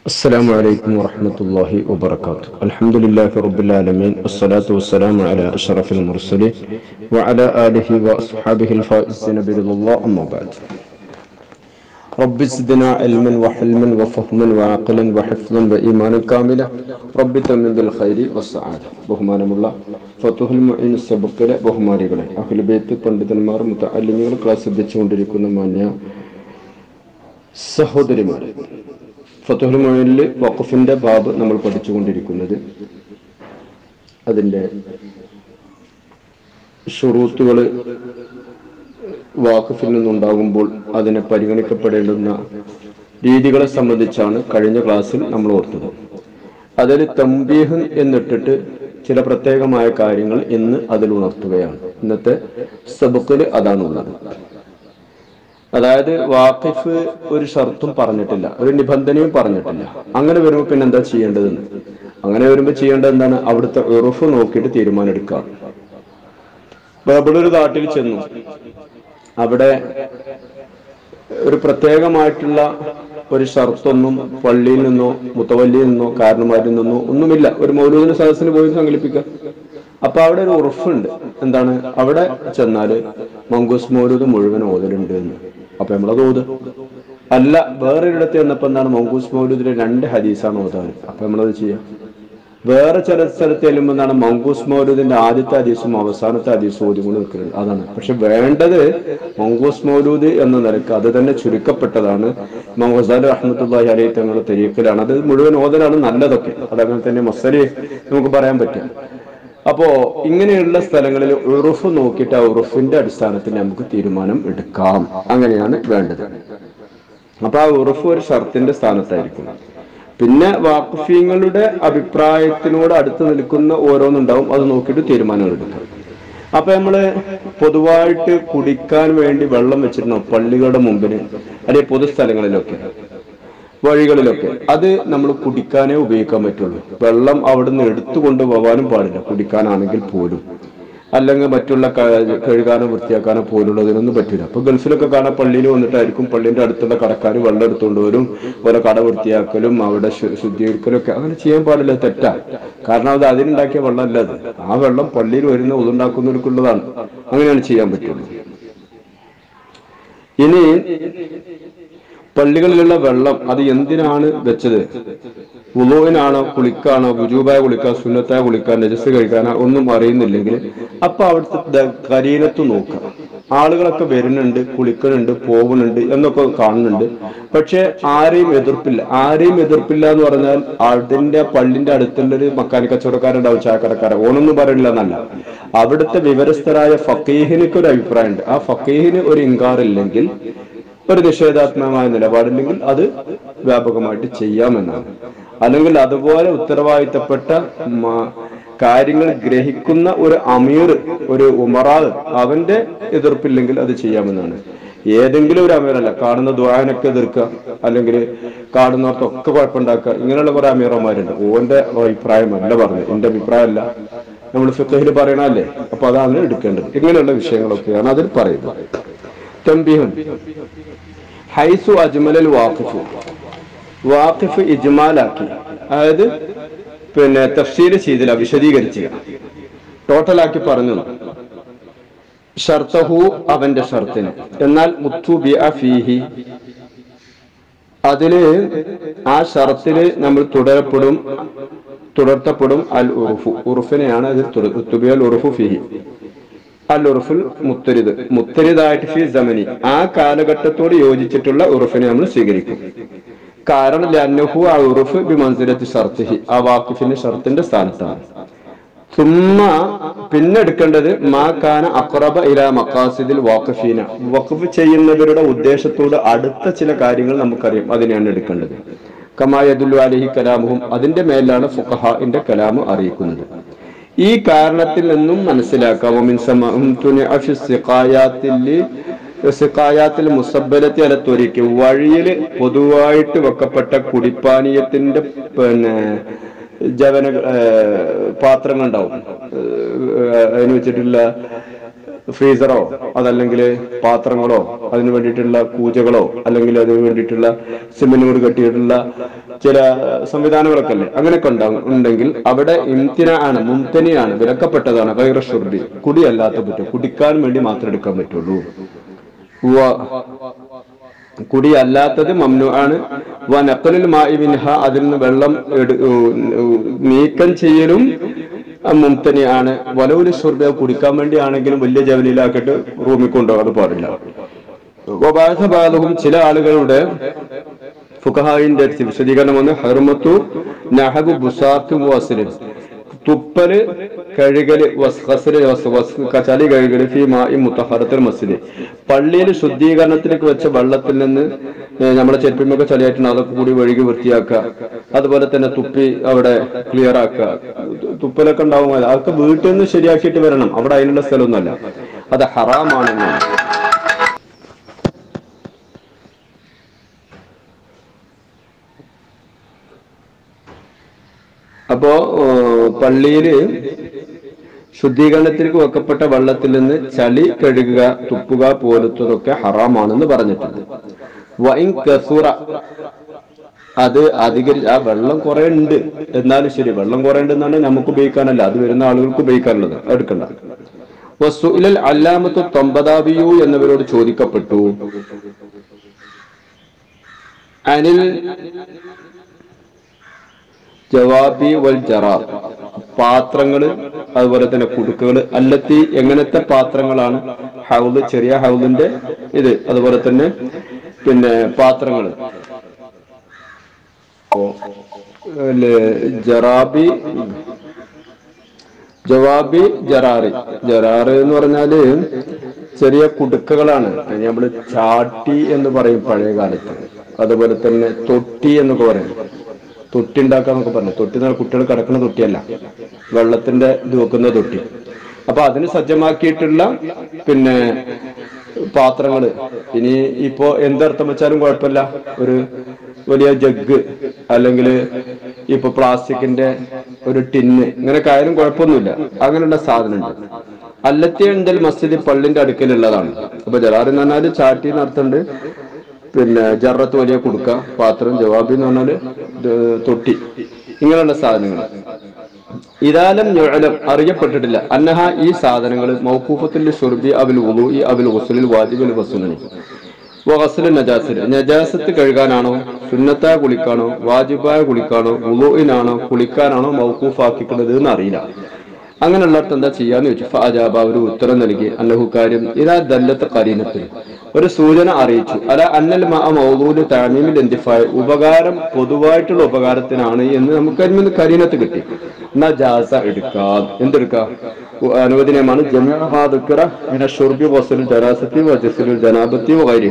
السلام عليكم ورحمة الله وبركاته الحمد لله رب العالمين والصلاة والسلام على أشرف المرسلين وعلى آله وأصحابه الفائزين برضا الله أما بعد رب زدنا علما وحلما وفهما وعقلا وحفظا وإيمانا كاملا رب تمن بالخير والسعادة ബഹുമാനമുള്ള ഫത്തുഹുൽ മുഈൻ സബക്കിലെ ബഹുമാനികളെ അഖിലബേത്ത് പണ്ഡിതന്മാർ മുത്തല്ലിമികൾ ക്ലാസ് ശ്രദ്ധിച്ചുകൊണ്ടിരിക്കുന്ന മാന്യ സഹോദരിമാരെ ഫത്തുഹുൽ മുഈനിൽ വഖഫിന്റെ ബാബ് നമ്മൾ പഠിച്ചുകൊണ്ടിരിക്കുന്നത് അതിന്റെ ഷുറൂത്തുകൾ വാക്കഫിൽ നിന്നുണ്ടാകുമ്പോൾ അതിനെ പരിഗണിക്കപ്പെടേണ്ടുന്ന രീതികളെ സംബന്ധിച്ചാണ് കഴിഞ്ഞ ക്ലാസ്സിൽ നമ്മൾ ഓർത്തത് അതിൽ തമ്പീഹ് എന്നിട്ടിട്ട് ചില പ്രത്യേകമായ കാര്യങ്ങൾ ഇന്ന് അതിൽ ഉണർത്തുകയാണ് ഇന്നത്തെ സബക്കിൽ അതാണുള്ളത് അതായത് വാക്കിഫ് ഒരു ഷർത്തും പറഞ്ഞിട്ടില്ല ഒരു നിബന്ധനയും പറഞ്ഞിട്ടില്ല അങ്ങനെ വരുമ്പോൾ പിന്നെ എന്താ ചെയ്യേണ്ടതെന്ന് അങ്ങനെ വരുമ്പോൾ ചെയ്യേണ്ടത് എന്താണ് അവിടുത്തെ ഉറഫ് നോക്കിയിട്ട് തീരുമാനം എടുക്കുക ബബിളൊരു നാട്ടിൽ ചെന്നു അവിടെ ഒരു പ്രത്യേകമായിട്ടുള്ള ഒരു ഷർത്തൊന്നും പള്ളിയിൽ നിന്നോ മുത്തവല്ലിയിൽ നിന്നോ കാരണന്മാരിൽ നിന്നോ ഒന്നുമില്ല ഒരു മൗലൂദിന് സദസ്സിന് പോയി സങ്കല്പിക്കുക അപ്പൊ അവിടെ ഒരു ഉറഫുണ്ട് എന്താണ് അവിടെ ചെന്നാല് മങ്കൂസ് മൗലൂദ് മുഴുവൻ ഓതലുണ്ട് എന്ന് അപ്പൊ നമ്മളത് ഓത് അല്ല വേറൊരിടത്ത് ചെന്നപ്പോ എന്താണ് മങ്കൂസ് മൗലൂദിലെ രണ്ട് ഹദീസാണ് ഓതാൻ അപ്പൊ നമ്മളത് ചെയ്യാം വേറെ ചില സ്ഥലത്ത് ചെല്ലുമ്പോൾ എന്താണ് മങ്കൂസ് മൗലൂദിന്റെ ആദ്യത്തെ ഹദീസും അവസാനത്തെ ഹദീസും ഓതിക്കൊണ്ട് നിൽക്കുന്നത് അതാണ് പക്ഷെ വേണ്ടത് മങ്കൂസ് മൗലൂദ് എന്ന നിലക്ക് അത് തന്നെ ചുരുക്കപ്പെട്ടതാണ് മഹസാദ് അഹമ്മദ് അലി തങ്ങളുടെ തെരീക്കിലാണ് അത് മുഴുവൻ ഓതലാണ് നല്ലതൊക്കെ അതങ്ങനെ തന്നെ മസലി നമുക്ക് പറയാൻ പറ്റും അപ്പോ ഇങ്ങനെയുള്ള സ്ഥലങ്ങളിൽ ഉറുഫ് നോക്കിയിട്ട് ആ ഉറുഫിന്റെ അടിസ്ഥാനത്തിൽ നമുക്ക് തീരുമാനം എടുക്കാം അങ്ങനെയാണ് വേണ്ടത് അപ്പൊ ആ ഉറുഫ് ഒരു ഷർത്തിന്റെ സ്ഥാനത്തായിരിക്കും പിന്നെ വാക്കുഫീങ്ങളുടെ അഭിപ്രായത്തിനോട് അടുത്ത് നിൽക്കുന്ന ഓരോന്നുണ്ടാവും അത് നോക്കിയിട്ട് തീരുമാനങ്ങൾ എടുക്കാം അപ്പൊ നമ്മള് പൊതുവായിട്ട് കുടിക്കാൻ വേണ്ടി വെള്ളം വെച്ചിരുന്നോ പള്ളികളുടെ മുമ്പിന് അല്ലെങ്കിൽ പൊതുസ്ഥലങ്ങളിലൊക്കെ വഴികളിലൊക്കെ അത് നമ്മൾ കുടിക്കാനേ ഉപയോഗിക്കാൻ പറ്റുള്ളൂ വെള്ളം അവിടെ നിന്ന് എടുത്തു കൊണ്ടുപോകാനും പാടില്ല കുടിക്കാനാണെങ്കിൽ പോലും അല്ലെങ്കിൽ മറ്റുള്ള കഴുകാനോ വൃത്തിയാക്കാനോ പോലുള്ളതിനൊന്നും പറ്റില്ല അപ്പൊ ഗൾഫിലൊക്കെ കാണാൻ പള്ളിയിൽ വന്നിട്ടായിരിക്കും പള്ളിന്റെ അടുത്തുള്ള കടക്കാർ വെള്ളം എടുത്തുകൊണ്ട് വരും ഓരോ കട വൃത്തിയാക്കലും അവിടെ ശുദ്ധീകരിക്കലും ഒക്കെ അങ്ങനെ ചെയ്യാൻ പാടില്ല തെറ്റാ കാരണം അത് അതിനുണ്ടാക്കിയ വെള്ളമല്ല അത് ആ വെള്ളം പള്ളിയിൽ വരുന്ന ഉതുണ്ടാക്കുന്നവർക്കുള്ളതാണ് അങ്ങനെയാണ് ചെയ്യാൻ പറ്റുള്ളൂ ഇനി പള്ളികളിലുള്ള വെള്ളം അത് എന്തിനാണ് വെച്ചത് ഉലോവിനാണോ കുളിക്കാണോ ഗുജൂബായ കുളിക്കാൻ സുന്നത്തായ കുളിക്കാൻ രജസ് കഴിക്കാനോ ഒന്നും അറിയുന്നില്ലെങ്കിൽ അപ്പൊ അവിടുത്തെ കരീനത്ത് നോക്കാം ആളുകളൊക്കെ വരുന്നുണ്ട് കുളിക്കുന്നുണ്ട് പോകുന്നുണ്ട് എന്നൊക്കെ കാണുന്നുണ്ട് പക്ഷെ ആരെയും എതിർപ്പില്ല ആരെയും എതിർപ്പില്ല എന്ന് പറഞ്ഞാൽ അതിന്റെ പള്ളിന്റെ അടുത്തുള്ളൊരു മക്കാനി കച്ചവടക്കാരുണ്ടാവും ചായക്കടക്കാരൻ ഓണൊന്നും പറയില്ല എന്നല്ല അവിടുത്തെ വിവരസ്ഥരായ ഫക്കീഹിനൊക്കെ ഒരു അഭിപ്രായമുണ്ട് ആ ഫക്കീഹിന് ഒരു ഇൻകാറില്ലെങ്കിൽ ഒരു നിഷേധാത്മകമായ നിലപാടില്ലെങ്കിൽ അത് വ്യാപകമായിട്ട് ചെയ്യാമെന്നാണ് അല്ലെങ്കിൽ അതുപോലെ ഉത്തരവാദിത്തപ്പെട്ട കാര്യങ്ങൾ ഗ്രഹിക്കുന്ന ഒരു അമീർ ഒരു ഉമറാദ് അവന്റെ എതിർപ്പില്ലെങ്കിൽ അത് ചെയ്യാമെന്നാണ് ഏതെങ്കിലും ഒരു അമീറല്ല കാണുന്ന ദ്വാനൊക്കെ എതിർക്കുക അല്ലെങ്കിൽ കാണുന്നവർക്കൊക്കെ കുഴപ്പമുണ്ടാക്കുക ഇങ്ങനെയുള്ള കുറെ അമീറന്മാരുണ്ട് ഓന്റെ അഭിപ്രായമല്ല പറഞ്ഞത് എന്റെ അഭിപ്രായമല്ല നമ്മൾ ഫിഖഹിൽ പറയണല്ലേ അപ്പൊ അതാണ് എടുക്കേണ്ടത് ഇങ്ങനെയുള്ള വിഷയങ്ങളൊക്കെയാണ് അതിൽ പറയുന്നത് തമ്പീഹും ഹൈസു അജ്മലൽ വാഖിഫ് വാഖിഫ് ഇജ്മാലാക്കി അതായത് പിന്നെ തഫ്സീൽ ചെയ്തില്ല വിശദീകരിച്ചില്ല ടോട്ടലാക്കി പറഞ്ഞു ഷർത്തഹു അവന്റെ ഷർത്തിന് എന്നാൽ മുത്തുബി ഫീഹി അതില് ആ ഷർത്തില് നമ്മൾ തുടരപ്പെടും തുടർത്തപ്പെടും അൽ ഉറുഫു ഉറുഫിനെയാണ് അതിൽ തുബിയൽ ഉറുഫു ഫിഹി അൽ ഉറുഫുൽ മുത്തരിദ് മുത്തരിദായിട്ട് ഫി ജമനി ആ കാലഘട്ടത്തോട് യോജിച്ചിട്ടുള്ള ഉറുഫിനെ നമ്മൾ സ്വീകരിക്കും കാരണം ലന്നഹു ആ ഉറുഫ് ബി മൻസിലത്തി ഷർത്തിഹി ആ വാക്കിഫിന്റെ ഷർത്തിന്റെ സ്ഥാനത്താണ് സുമ്മ പിന്നെ എടുക്കേണ്ടത് മാ കാന അക്രബ ഇല മക്കാസിദിൽ വാഖഫീന വഖഫ് ചെയ്യുന്നവരുടെ ഉദ്ദേശത്തോട് അടുത്ത ചില കാര്യങ്ങൾ നമുക്കറിയാം അതിനെയാണ് എടുക്കേണ്ടത് കമായദുല്ലു അലഹി കലാമുഹും അതിന്റെ മേലാണ് ഫുഖഹാന്റെ കലാമ് അറിയിക്കുന്നത് ഈ കാരണത്തിൽ നിന്നും മനസ്സിലാക്കാം മുസബലത്തി അലത്തൊരിക്ക് വഴിയിൽ പൊതുവായിട്ട് വെക്കപ്പെട്ട കുടിപ്പാനീയത്തിന്റെ പിന്നെ ജവന പാത്രങ്ങൾ ഉണ്ടാവും അതിന് വെച്ചിട്ടുള്ള ഫ്രീസറോ അതല്ലെങ്കിൽ പാത്രങ്ങളോ അതിന് വേണ്ടിയിട്ടുള്ള കൂജകളോ അല്ലെങ്കിൽ അതിന് വേണ്ടിയിട്ടുള്ള സിമെന്റിനോട് കെട്ടിയിട്ടുള്ള ചില സംവിധാനങ്ങളൊക്കെ അല്ലേ അങ്ങനെയൊക്കെ ഉണ്ടാകും ഉണ്ടെങ്കിൽ അവിടെ ഇംതിന ആണ് മുംതനിയാണ് വിലക്കപ്പെട്ടതാണ് കൈറ ഷുർബി കുടിയല്ലാത്ത പറ്റും കുടിക്കാൻ വേണ്ടി മാത്രം എടുക്കാൻ പറ്റുള്ളൂ വ- കുടി അല്ലാത്തത് മംനു ആണ് വ നഖലുൽ മാഇ മിൻഹ അതിൽ നിന്ന് വെള്ളം എടു- ഉ- ഉ- നീക്കം ചെയ്യലും മുംതനി ആണ് വലവുൽ ഷുർബ കുടിക്കാൻ വേണ്ടിയാണെങ്കിലും വലിയ ജവലിയിലാക്കിയിട്ട് റൂമിൽ കൊണ്ടുപോകാൻ അത് പാടില്ല വബാധബാധവും ചില ആളുകളുടെ ഫുഖഹായിന്റെ വിശദീകരണം വന്ന് ഹർമത്തു നഹബു ബുസാഖ് വസ്ലിൻ തുപ്പല് കഴുകല് വസ് ഖസ്ല് വസ് വസ് ചളി കഴുകല് ഫി മായി മുത്തഹറത്തുൽ മസ്ജിദ് പള്ളിയിൽ ശുദ്ധീകരണത്തിലേക്ക് വെച്ച വെള്ളത്തിൽ നിന്ന് ഏഹ് നമ്മളെ ചെരുപ്പിമൊക്കെ ചളിയായിട്ടുണ്ട് അതൊക്കെ കൂടി ഒഴുകി വൃത്തിയാക്കുക അതുപോലെ തന്നെ തുപ്പി അവിടെ ക്ലിയർ ആക്കുക തുപ്പലൊക്കെ ഉണ്ടാവും അതൊക്കെ വീട്ടിൽ നിന്ന് ശരിയാക്കിയിട്ട് വരണം അവിടെ അതിനുള്ള സ്ഥലമൊന്നുമല്ല അത് ഹറാമാണെന്നാണ് അപ്പോ ഏഹ്, പള്ളിയില് ശുദ്ധീകരണത്തിലേക്ക് വെക്കപ്പെട്ട വെള്ളത്തിൽ നിന്ന് ചളി കഴുകുക തുപ്പുക പോലത്തതൊക്കെ ഹറാമാണെന്ന് പറഞ്ഞിട്ടുണ്ട് വൈൻ കസൂറ അത് അധികരി ആ വെള്ളം കുറെ ഉണ്ട് എന്നാലും ശരി വെള്ളം കുറെ ഉണ്ടെന്നാണ് നമുക്ക് ഉപയോഗിക്കാനല്ല അത് വരുന്ന ആളുകൾക്ക് ഉപയോഗിക്കാനുള്ളത് എടുക്കണ്ട വസുഇലൽ അല്ലാമത്തു തൊമ്പതാബിയു എന്നിവരോട് ചോദിക്കപ്പെട്ടു അനിൽ ജവാബി വൽ ജറാർ പാത്രങ്ങള് അതുപോലെ തന്നെ കുടുക്കുകള് അല്ലത്തി എങ്ങനത്തെ പാത്രങ്ങളാണ് ഹൗദ് ചെറിയ ഹൗദിന്റെ ഇത് അതുപോലെ തന്നെ പിന്നെ പാത്രങ്ങള് ഓ, ല് ജറാബി ജവാബി ജറാറി ജറാറ് എന്ന് പറഞ്ഞാല് ചെറിയ കുടുക്കകളാണ് അതിന് നമ്മള് ചാട്ടി എന്ന് പറയും പഴയ കാലത്ത് അതുപോലെ തന്നെ തൊട്ടി എന്നൊക്കെ പറയും തൊട്ടി ഉണ്ടാക്കാന്നൊക്കെ പറഞ്ഞു തൊട്ടി എന്ന് പറഞ്ഞാൽ കുട്ടികൾ കിടക്കുന്ന തൊട്ടിയല്ല വെള്ളത്തിന്റെ ഇത് വെക്കുന്ന തൊട്ടി അപ്പൊ അതിന് സജ്ജമാക്കിയിട്ടുള്ള പിന്നെ പാത്രങ്ങള് ഇനി ഇപ്പോ എന്തർത്ഥം വെച്ചാലും കുഴപ്പമില്ല ഒരു വലിയ ജഗ് അല്ലെങ്കിൽ ഇപ്പൊ പ്ലാസ്റ്റിക്കിന്റെ ഒരു ടിന്ന് ഇങ്ങനെയൊക്കെ ആയാലും കുഴപ്പമൊന്നുമില്ല അങ്ങനെയുള്ള സാധനമുണ്ട് അല്ലത്തി ഉണ്ടൽ മസ്ജിദ് പള്ളിന്റെ അടുക്കലുള്ളതാണ് അപ്പൊ ജലാറി എന്ന് പറഞ്ഞാല് ചാട്ടി നടത്തുന്നുണ്ട് പിന്നെ ജറത്ത് വലിയ കുടുക്ക പാത്രം ജവാബി എന്ന് പറഞ്ഞാല് ഇത് തൊട്ടി ഇങ്ങനെയുള്ള സാധനങ്ങൾ ഇതാലം യുഅലം അറിയപ്പെട്ടിട്ടില്ല അന്നഹ ഈ സാധനങ്ങൾ മൗഖൂഫത്തുൽ ഷുർബി അബിൽ വുളൂഇ അബിൽ ഗുസ്ലിൽ വാജിബിൽ വസുനനി വഗസ്ലു നജാസിൽ നജാസത്ത് കഴുകാനാണോ സുന്നത്തായ കുളിക്കാണോ വാജിബായ കുളിക്കാണോ വുളൂഇനാണോ കുളിക്കാനാണോ മൗഖൂഫാക്കിക്കുന്നത് എന്ന് അറിയില്ല അങ്ങനെയുള്ളവർക്ക് എന്താ ചെയ്യാന്ന് ചോദിച്ചു ഫാജാബ ഒരു ഉത്തരം നൽകി അന്നഹു കാര്യം ഇതാ ദല്ലത്ത് കരീനത്തിൽ ഒരു സൂചന അറിയിച്ചു അല്ല അന്നൽ മഅ മൗദൂല് താമീമിൽ എന്തിഫായ ഉപകാരം പൊതുവായിട്ടുള്ള ഉപകാരത്തിനാണ് എന്ന് നമുക്ക് അതിൽ നിന്ന് കരീനത്ത് കിട്ടി എന്നാ ജാസ എടുക്കാം എന്തെടുക്കാം ഉ- അനുവദനീയമാണ് ജമിഅഹാദുക്കറ മിന ഷുർബി വസൽ ജനാസത്തി വജസ്ലുൽ ജനാബത്തി വഗൈരിഹ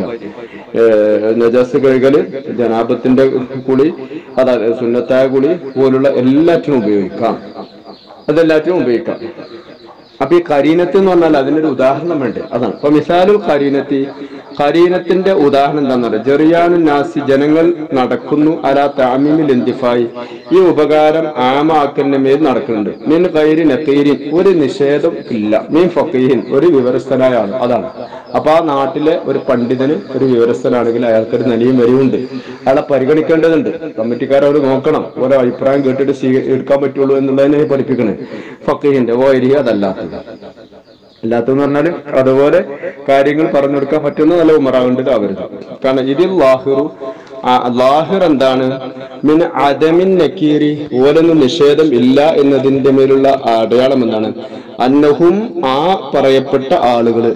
ഏഹ് നജാസ് കഴുകല് ജനാബത്തിന്റെ കുളി അതായത് സുന്നത്തായ കുളി പോലുള്ള എല്ലാറ്റിനും ഉപയോഗിക്കാം അതെല്ലാറ്റിനും ഉപയോഗിക്കാം അപ്പൊ ഈ കരീനത്ത് എന്ന് പറഞ്ഞാൽ അതിനൊരു ഉദാഹരണം വേണ്ടേ അതാണ് അപ്പൊ മിസാലുൽ കരീനത്തി കരീനത്തിന്റെ ഉദാഹരണം എന്താണെന്ന് പറയാം ജെറിയാനു നാസി ജനങ്ങൾ നടക്കുന്നു അലാ താമീമിൽ എന്തിഫായി ഈ ഉപകാരം ആമാക്കലിന്റെ മേൽ നടക്കുന്നുണ്ട് മീൻ കൈരി നക്കീരിൻ ഒരു നിഷേധം ഇല്ല മീൻ ഫക്കീഹിൻ ഒരു വിവരസ്ഥനായ ആൾ അതാണ് അപ്പൊ ആ നാട്ടിലെ ഒരു പണ്ഡിതന് ഒരു വിവരസ്ഥനാണെങ്കിൽ അയാൾക്കൊരു നിലയും വരിയുണ്ട് അയാളെ പരിഗണിക്കേണ്ടതുണ്ട് കമ്മിറ്റിക്കാരവർ നോക്കണം ഓരോ അഭിപ്രായം കേട്ടിട്ട് സ്വീക- എടുക്കാൻ പറ്റുള്ളൂ എന്നുള്ളതിനെ പഠിപ്പിക്കണേ ഫക്കീഹിന്റെ ഓരി അതല്ലാത്തത് അല്ലാത്തതെന്ന് പറഞ്ഞാൽ അതുപോലെ കാര്യങ്ങൾ പറഞ്ഞു കൊടുക്കാൻ പറ്റുന്ന നല്ല ഉമറാവേണ്ടത് അവരുത് കാരണം ഇതിൽ ലാഹിറു ആ ലാഹിർ എന്താണ് മിൻ അദമിൻ നക്കീരി ഓരൊന്നും നിഷേധം ഇല്ല എന്നതിന്റെ മേലുള്ള അടയാളം എന്താണ് അന്നഹും ആ പറയപ്പെട്ട ആളുകള്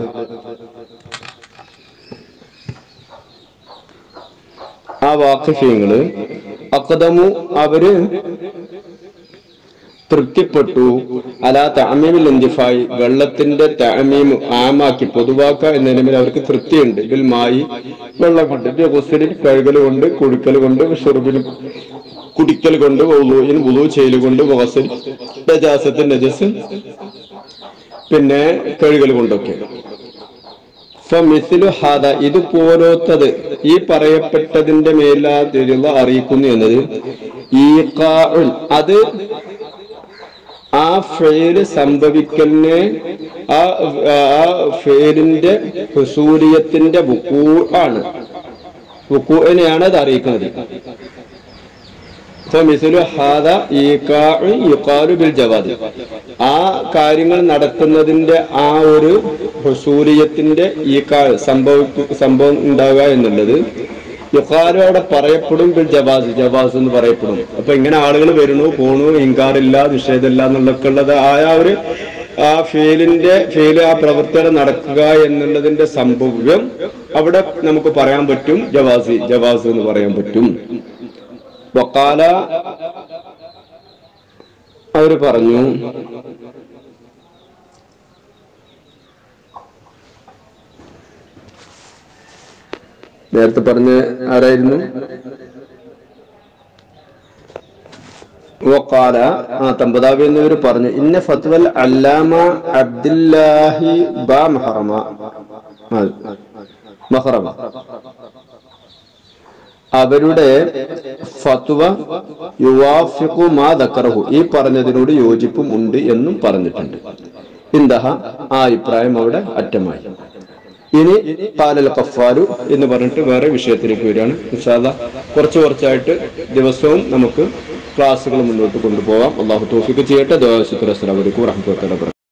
ആ വാക്ഷ്യങ്ങള് അക്കദമു അവര് തൃപ്തിപ്പെട്ടു അലാ തഅമീമിൽ ഇന്തിഫായി വെള്ളത്തിന്റെ തഅമീം ആമാക്കി പൊതുവാക്ക എന്നതിന് അവർക്ക് തൃപ്തിയുണ്ട് ഇതിൽ മായി വെള്ളം കൊണ്ട് ഗുസ്ലിൽ കഴുകൽ കൊണ്ട് കുടിക്കൽ കൊണ്ട് ഷുർബിന് കുടിക്കൽ കൊണ്ട് വുളൂഇൻ വുളൂ ചെയ്യൽ കൊണ്ട് വഗസിൽ നജാസത്ത് നജസ് പിന്നെ കഴുകൽ കൊണ്ടൊക്കെ ഫമിസ്ലു ഹാദ ഇത് പോലോത്തത് ഈ പറയപ്പെട്ടതിന്റെ മേലാതിരുവ അറിയിക്കുന്നു എന്നത് ഈഖാഉൻ അത് ആ ഫെയില് സംഭവിക്കലിനെ ആ ആ ഫെയിലിന്റെ ഹുസൂലിയത്തിന്റെ ബുക്കൂ ആണ് ബുക്കൂനെയാണ് അത് അറിയിക്കുന്നത് ഇപ്പൊ മിസുലു ഹാദ ഈഖാഉ യുഖാലു ബിൽ ജവാദ് ആ കാര്യങ്ങൾ നടത്തുന്നതിന്റെ ആ ഒരു ഹുസൂലിയത്തിന്റെ ഈ സംഭവ സംഭവം ഉണ്ടാവുക എന്നുള്ളത് യുഖാലു അവിടെ പറയപ്പെടും ബിൽ ജവാസ് ജവാസ് എന്ന് പറയപ്പെടും അപ്പൊ ഇങ്ങനെ ആളുകൾ വരുന്നു പോണു ഇൻകാറില്ല നിഷേധമില്ല എന്നുള്ളതൊക്കെ ഉള്ളത് ആ ഒരു ആ ഫീലിന്റെ ഫീല് ആ പ്രവൃത്തികൾ നടക്കുക എന്നുള്ളതിന്റെ സംഭവ്യം അവിടെ നമുക്ക് പറയാൻ പറ്റും ജവാസി ജവാസ് എന്ന് പറയാൻ പറ്റും വക്കാല അവര് പറഞ്ഞു നേരത്തെ പറഞ്ഞ ആരായിരുന്നു വക്കാല ആ തമ്പതാവി എന്നിവർ പറഞ്ഞു ഇന്ന ഫത്വൽ അല്ലാമ അബ്ദുല്ലാഹി ബാ മഹറമ ആ, മഹറമ അവരുടെ ഫത്വ യുവാഫിഖു മാ ദക്കറഹു ഈ പറഞ്ഞതിനോട് യോജിപ്പും ഉണ്ട് എന്നും പറഞ്ഞിട്ടുണ്ട് ഇന്ദഹ ആ അഭിപ്രായം അവിടെ അറ്റമായി ഇനി പാലൽ കഫാരു എന്ന് പറഞ്ഞിട്ട് വേറെ വിഷയത്തിലേക്ക് വരികയാണ് ഇൻഷാല്ല കുറച്ച് കുറച്ചായിട്ട് ദിവസവും നമുക്ക് ക്ലാസ്സുകൾ മുന്നോട്ട് കൊണ്ടുപോകാം അള്ളാഹു തോഫിക്ക് ചെയ്യട്ടെ ദോശുക്കുർ അസ്സലാമലൈക്കും വറഹമത്തുള്ള